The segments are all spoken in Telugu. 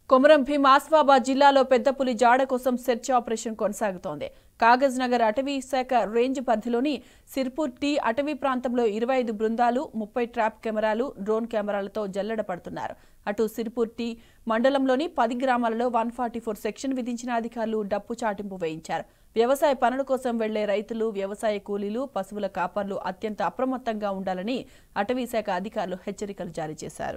కొమరం భీం ఆస్వాబాద్ జిల్లాలో పెద్ద పులి జాడ కోసం సెర్చ్ ఆపరేషన్ కొనసాగుతోంది కాగజ్ నగర్ అటవీ శాఖ రేంజ్ పరిధిలోని సిర్పూర్ టీ అటవీ ప్రాంతంలో ఇరవై ఐదు బృందాలు ముప్పై ట్రాప్ కెమెరాలు డ్రోన్ కెమెరాలతో జల్లెడ పడుతున్నారు అటు సిర్పూర్ టీ మండలంలోని పది గ్రామాలలో వన్ ఫార్టీ ఫోర్ సెక్షన్ విధించిన అధికారులు డప్పు చాటింపు వేయించారు వ్యవసాయ పనుల కోసం వెళ్లే రైతులు వ్యవసాయ కూలీలు పశువుల కాపర్లు అత్యంత అప్రమత్తంగా ఉండాలని అటవీ శాఖ అధికారులు హెచ్చరికలు జారీ చేశారు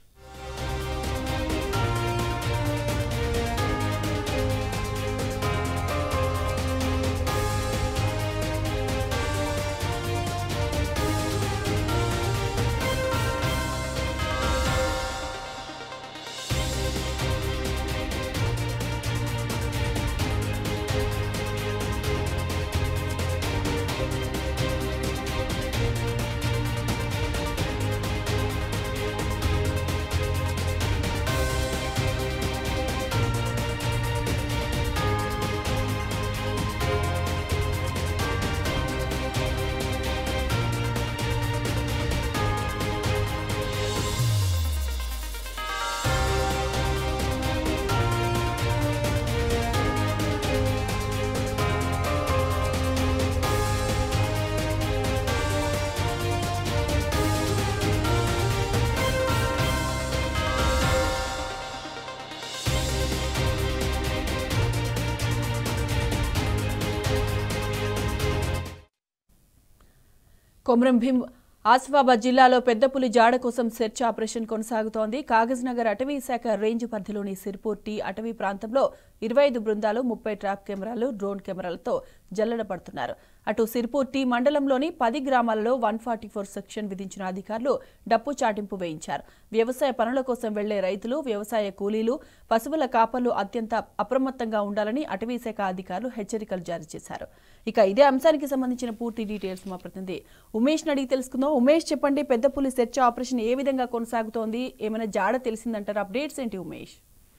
కొమరం భీం ఆసిఫాబాద్ జిల్లాలో పెద్ద పులి జాడ కోసం సెర్చ్ ఆపరేషన్ కొనసాగుతోంది కాగజ్ నగర్ అటవీ శాఖ రేంజ్ పరిధిలోని సిర్పూర్ టీ అటవీ ప్రాంతంలో ఇరవై ఐదు బృందాలు ముప్పై ట్రాప్ కెమెరాలు డ్రోన్ కెమెరాలతో జల్లెడ పడుతున్నారు అటు సిర్పూర్ టీ మండలంలోని పది గ్రామాలలో వన్ ఫార్టీ ఫోర్ సెక్షన్ విధించిన అధికారులు డప్పు చాటింపు వేయించారు వ్యవసాయ పనుల కోసం వెళ్లే రైతులు వ్యవసాయ కూలీలు పశువుల కాపర్లు అత్యంత అప్రమత్తంగా ఉండాలని అటవీ శాఖ అధికారులు హెచ్చరికలు జారీ చేశారు ఇక ఇదే అంశానికి సంబంధించిన పూర్తి డీటెయిల్స్ మా ప్రతినిధి ఉమేష్ అడిగి తెలుసుకుందాం ఉమేష్ చెప్పండి పెద్ద పులి సెర్చ్ ఆపరేషన్ ఏ విధంగా కొనసాగుతోంది ఏమైనా జాడ తెలిసిందంటారు అప్డేట్స్ ఏంటి ఉమేష్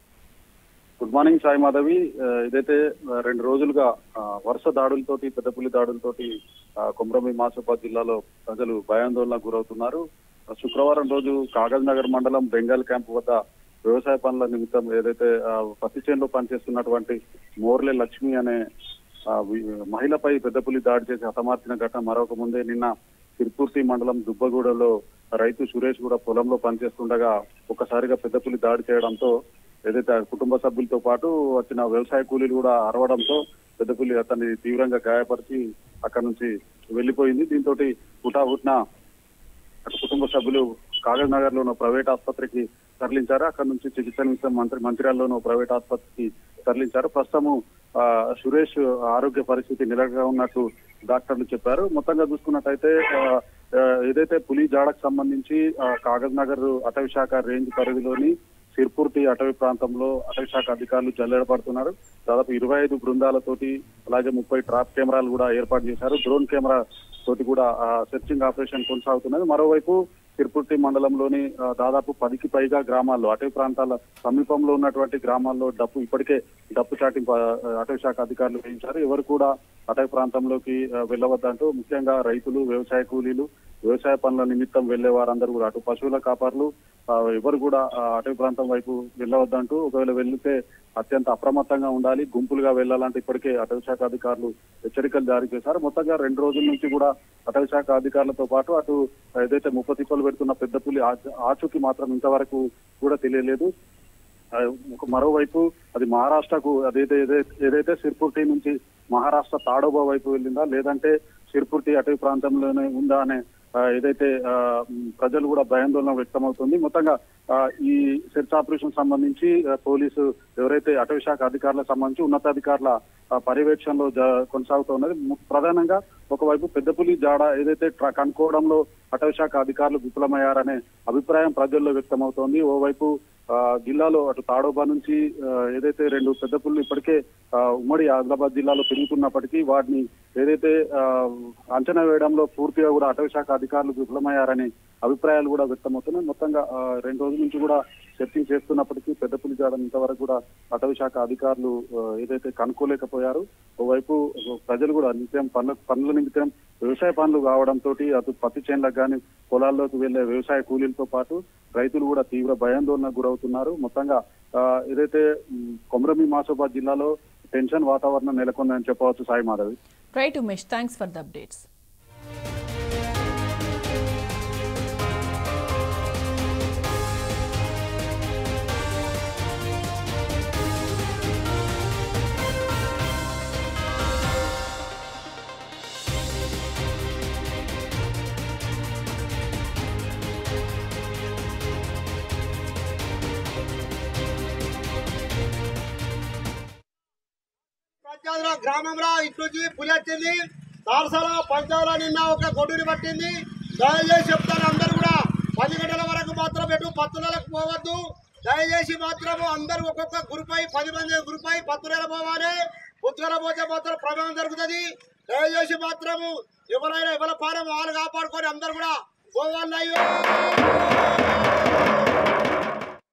గుడ్ మార్నింగ్ సాయి మాధవి ఆ, ఇదైతే ఆ, రెండు రోజులుగా ఆ, వరుస దాడులతోటి పెద్దపులి దాడులతోటి ఆ, కొమరంభీం మాసాబాద్ జిల్లాలో ప్రజలు భయాందోళనకు గురవుతున్నారు ఆ, శుక్రవారం రోజు కాగజ్ నగర్ మండలం బెంగాల్ క్యాంప్ వద్ద వ్యవసాయ పనుల నిమిత్తం ఏదైతే ఆ, పత్తి చేనులో పనిచేస్తున్నటువంటి మోర్లే లక్ష్మి అనే ఆ, వి- మహిళపై పెద్దపులి దాడి చేసి హతమార్చిన ఘటన మరొక ముందే నిన్న తిరుపూర్తి మండలం దుబ్బగూడలో రైతు సురేష్ కూడా పొలంలో పనిచేస్తుండగా ఒక్కసారిగా పెద్దపులి దాడి చేయడంతో ఏదైతే ఆ కుటుంబ సభ్యులతో పాటు వచ్చిన వ్యవసాయ కూలీలు కూడా అరవడంతో పెద్దపులి అతన్ని తీవ్రంగా గాయపరిచి అక్కడి నుంచి వెళ్లిపోయింది దీంతో హుటాహుట్న అటు కుటుంబ సభ్యులు కాగజ్ నగర్ లో ఉన్న ప్రైవేట్ ఆసుపత్రికి తరలించారు అక్కడ నుంచి చికిత్స నిమిత్తం మంత్రి మంచిర్యాలలోని ఓ ప్రైవేట్ ఆసుపత్రికి తరలించారు ప్రస్తుతము ఆ, సురేష్ ఆరోగ్య పరిస్థితి నిలకగా ఉన్నట్టు డాక్టర్లు చెప్పారు మొత్తంగా చూసుకున్నట్టయితే ఆ, ఆ, ఏదైతే పులి జాడకు సంబంధించి ఆ, కాగజ్ నగర్ అటవీ శాఖ రేంజ్ పరిధిలోని సిర్పూర్తి అటవీ ప్రాంతంలో అటవీ శాఖ అధికారులు జల్లెడ పడుతున్నారు దాదాపు ఇరవై ఐదు బృందాలతోటి అలాగే ముప్పై ట్రాప్ కెమెరాలు కూడా ఏర్పాటు చేశారు డ్రోన్ కెమెరా తోటి కూడా సెర్చింగ్ ఆపరేషన్ కొనసాగుతున్నది మరోవైపు తిరుపతి మండలంలోని ఆ, దాదాపు పదికి పైగా గ్రామాల్లో అటవీ ప్రాంతాల సమీపంలో ఉన్నటువంటి గ్రామాల్లో డప్పు ఇప్పటికే డప్పు చాటింపు ఆ, అటవీ శాఖ అధికారులు వేయించారు ఎవరు కూడా అటవీ ప్రాంతంలోకి ఆ, వెళ్ళవద్దంటూ ముఖ్యంగా రైతులు వ్యవసాయ కూలీలు వ్యవసాయ పనుల నిమిత్తం వెళ్లే వారందరూ కూడా అటు పశువుల కాపర్లు ఆ, ఎవరు కూడా ఆ, అటవీ ప్రాంతం వైపు వెళ్ళవద్దంటూ ఒకవేళ వెళ్తే అత్యంత అప్రమత్తంగా ఉండాలి గుంపులుగా వెళ్లాలంటే ఇప్పటికే అటవీ శాఖ అధికారులు హెచ్చరికలు జారీ చేశారు మొత్తంగా రెండు రోజుల నుంచి కూడా అటవీ శాఖ అధికారులతో పాటు అటు ఏదైతే ముప్ప తిప్పలు పెడుతున్న పెద్ద పులి ఆచ- ఆచూకీ మాత్రం ఇంతవరకు కూడా తెలియలేదు ఆ, ఒక మరోవైపు అది మహారాష్ట్రకు అదైతే ఏదైతే ఏదైతే సిర్పూర్తి నుంచి మహారాష్ట్ర తాడోబా వైపు వెళ్ళిందా లేదంటే సిర్పూర్తి అటవీ ప్రాంతంలోనే ఉందా అనే ఆ, ఏదైతే ఆ, మ్, ప్రజలు కూడా భయాందోళన వ్యక్తమవుతుంది మొత్తంగా ఆ, ఈ సెర్చ్ ఆపరేషన్ సంబంధించి ఆ, పోలీసు ఎవరైతే అటవీ శాఖ అధికారులకు సంబంధించి ఉన్నతాధికారుల ఆ, పర్యవేక్షణలో జ- కొనసాగుతూ ఉన్నది ము- ప్రధానంగా ఒకవైపు పెద్దపులి జాడ ఏదైతే ట్ర- కనుక్కోవడంలో అటవీ శాఖ అధికారులు విఫలమయ్యారనే అభిప్రాయం ప్రజల్లో వ్యక్తమవుతోంది ఓవైపు ఆ, జిల్లాలో అటు తాడోబా నుంచి ఆ, ఏదైతే రెండు పెద్ద పుల్లు ఇప్పటికే ఆ, ఉమ్మడి ఆదిలాబాద్ జిల్లాలో పెరుగుతున్నప్పటికీ వాటిని ఏదైతే ఆ, అంచనా వేయడంలో పూర్తిగా కూడా అటవీ శాఖ అధికారులు విఫలమయ్యారని అభిప్రాయాలు కూడా వ్యక్తమవుతున్నాయి మొత్తంగా ఆ, రెండు రోజుల నుంచి కూడా సెర్చింగ్ చేస్తున్నప్పటికీ పెద్ద పులిజాడను ఇంతవరకు కూడా అటవీ శాఖ అధికారులు ఆ, ఏదైతే కనుక్కోలేకపోయారు ఓవైపు ప్రజలు కూడా నిత్యం పనుల పనుల నిమిత్తం వ్యవసాయ పనులు కావడంతో అటు పత్తి చేనులకు కానీ పొలాల్లోకి వెళ్లే వ్యవసాయ కూలీలతో పాటు రైతులు కూడా తీవ్ర భయాందోళనకు గురవుతున్నారు మొత్తంగా ఆ, ఏదైతే ఉమ్, కొమరమి మాసోబాద్ జిల్లాలో టెన్షన్ వాతావరణం నెలకొందని చెప్పవచ్చు Sai Madhavi right Umesh thanks for the updates పంచాయతీలో గ్రామంలో ఇటు నుంచి పులి వచ్చింది సారసాల పంచాయతీలో నిన్న ఒక గొడ్డుని పట్టింది దయచేసి చెప్తాను అందరు కూడా పది గంటల వరకు మాత్రం ఎటు పత్తులకు పోవద్దు దయచేసి మాత్రం అందరూ ఒక్కొక్క గ్రూపై పది మంది గ్రూపై పత్తుల పోవాలి పుత్తుల పోతే మాత్రం ప్రమాదం జరుగుతుంది దయచేసి మాత్రము ఎవరైనా ఎవరి పారం వాళ్ళు కాపాడుకొని అందరు కూడా పోవాలి